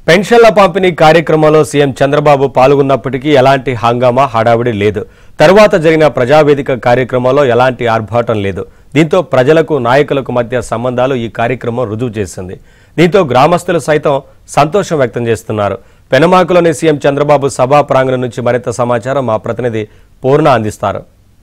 పెన్షన్ల పంపిణీ కార్యక్రమంలో సీఎం చంద్రబాబు పాల్గొన్నప్పటికీ ఎలాంటి హంగామా హడావిడి లేదు తరువాత జరిగిన ప్రజావేదిక కార్యక్రమంలో ఎలాంటి ఆర్భాటం లేదు దీంతో ప్రజలకు నాయకులకు మధ్య సంబంధాలు ఈ కార్యక్రమం రుజువు చేసింది దీంతో గ్రామస్తులు సైతం సంతోషం వ్యక్తం చేస్తున్నారు పెనమాకులోని సీఎం చంద్రబాబు సభా ప్రాంగణం నుంచి మరింత సమాచారం మా ప్రతినిధి పూర్ణ అందిస్తారు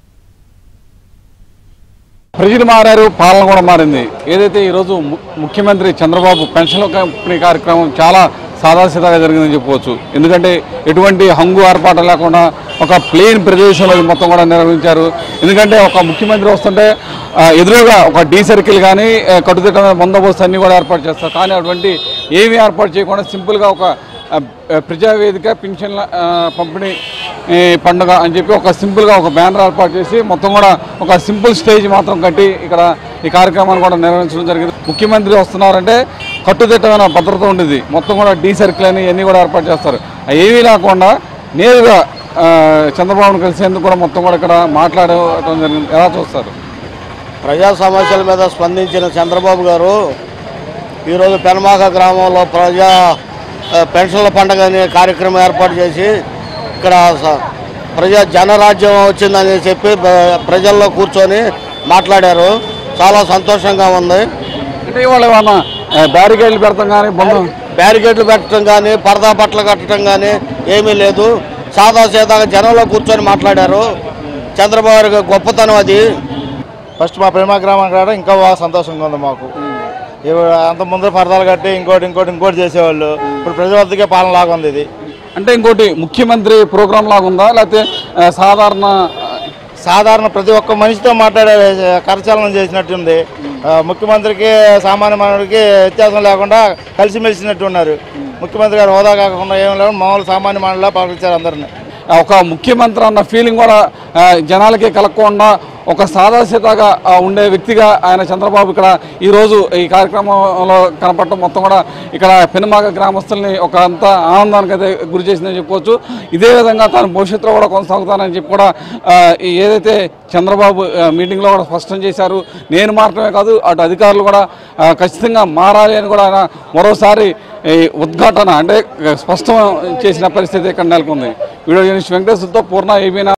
ప్రజలు మారారు పాలన కూడా మారింది ఏదైతే ఈరోజు ము- ముఖ్యమంత్రి చంద్రబాబు పెన్షన్ల పంపిణీ కార్యక్రమం చాలా సాదాసీదాగా జరిగిందని చెప్పవచ్చు ఎందుకంటే ఎటువంటి హంగు ఆర్పాటు లేకుండా ఒక ప్లేన్ ప్రదేశంలో ఇది మొత్తం కూడా నిర్వహించారు ఎందుకంటే ఒక ముఖ్యమంత్రి వస్తుంటే ఆ, ఎదురుగా ఒక డీ సర్కిల్ కానీ ఆ, కట్టుదిట్టమైన బందోబస్తు అన్ని కూడా ఏర్పాటు చేస్తారు కానీ అటువంటి ఏమీ ఏర్పాటు చేయకుండా సింపుల్గా ఒక ఆ, ప్రజావేదిక పింఛన్ల ఆ, పంపిణీ ఈ పండుగ అని చెప్పి ఒక సింపుల్గా ఒక బ్యానర్ ఏర్పాటు చేసి మొత్తం కూడా ఒక సింపుల్ స్టేజ్ మాత్రం కట్టి ఇక్కడ ఈ కార్యక్రమాన్ని కూడా నిర్వహించడం జరిగింది ముఖ్యమంత్రి వస్తున్నారంటే కట్టుదిట్టమైన భద్రత ఉండేది మొత్తం కూడా డీ సర్కిల్ అని ఇవన్నీ కూడా ఏర్పాటు చేస్తారు అవి ఏమీ లేకుండా నేరుగా ఆ, చంద్రబాబును కలిసేందుకు కూడా మొత్తం కూడా ఇక్కడ మాట్లాడటం జరిగింది ఎలా చూస్తారు ప్రజా సమస్యల మీద స్పందించిన చంద్రబాబు గారు ఈరోజు పెనమాక గ్రామంలో ప్రజా ఆ, పెన్షన్ల పండుగ అనే కార్యక్రమం ఏర్పాటు చేసి ఇక్కడ స- ప్రజా జనరాజ్యం వచ్చిందని చెప్పి ప్ర- ప్రజల్లో కూర్చొని మాట్లాడారు చాలా సంతోషంగా ఉంది అంటే ఇవాళ ఏమన్నా బ్యారికేడ్లు పెడతాం కానీ బంధం బ్యారికేడ్లు పెట్టడం కానీ పరదా బట్టలు కట్టడం కానీ ఏమీ లేదు సాదా సీదాగా జనంలో కూర్చొని మాట్లాడారు చంద్రబాబు గారి గొప్పతనం అది ఫస్ట్ మా ప్రేమ గ్రామం కాడ ఇంకా బాగా సంతోషంగా ఉంది మాకు ఇవి అంత ముందర పరదాలు కట్టి ఇంకోటి ఇంకోటి ఇంకోటి చేసేవాళ్ళు ఇప్పుడు ప్రజల వద్దకే పాలన లాగా ఉంది ఇది అంటే ఇంకోటి ముఖ్యమంత్రి ప్రోగ్రామ్ లాగా ఉందా లేకపోతే ఆ, సాధారణ సాధారణ ప్రతి ఒక్క మనిషితో మాట్లాడే కరచాలనం చేసినట్టుంది ఆ, ముఖ్యమంత్రికి సామాన్య మానవుడికి వ్యత్యాసం లేకుండా కలిసిమెలిసినట్టు ఉన్నారు ముఖ్యమంత్రి గారు హోదా కాకుండా ఏం లేకుండా మామూలు సామాన్య మానవులా పాటించారు అందరిని ఒక ముఖ్యమంత్రి అన్న ఫీలింగ్ కూడా ఆ, జనాలకి కలగకుండా ఒక సాదాసీదాగా ఆ, ఉండే వ్యక్తిగా ఆయన చంద్రబాబు ఇక్కడ ఈరోజు ఈ కార్యక్రమంలో కనపడటం మొత్తం కూడా ఇక్కడ పెనుమాక గ్రామస్తుల్ని ఒక అంత ఆనందానికి అయితే గురి చేసిందని చెప్పుకోవచ్చు ఇదే విధంగా తాను భవిష్యత్తులో కూడా కొనసాగుతానని చెప్పి కూడా ఆ, ఈ ఏదైతే చంద్రబాబు ఆ, మీటింగ్లో కూడా స్పష్టం చేశారు నేను మారటమే కాదు అటు అధికారులు కూడా ఆ, ఖచ్చితంగా మారాలి అని కూడా ఆయన మరోసారి ఈ ఉద్ఘాటన అంటే స్పష్టం చేసిన పరిస్థితి ఇక్కడ నెలకొంది వీడియో జర్నలిస్ట్ వెంకటేశ్వర్తో పూర్ణ ఏబీనా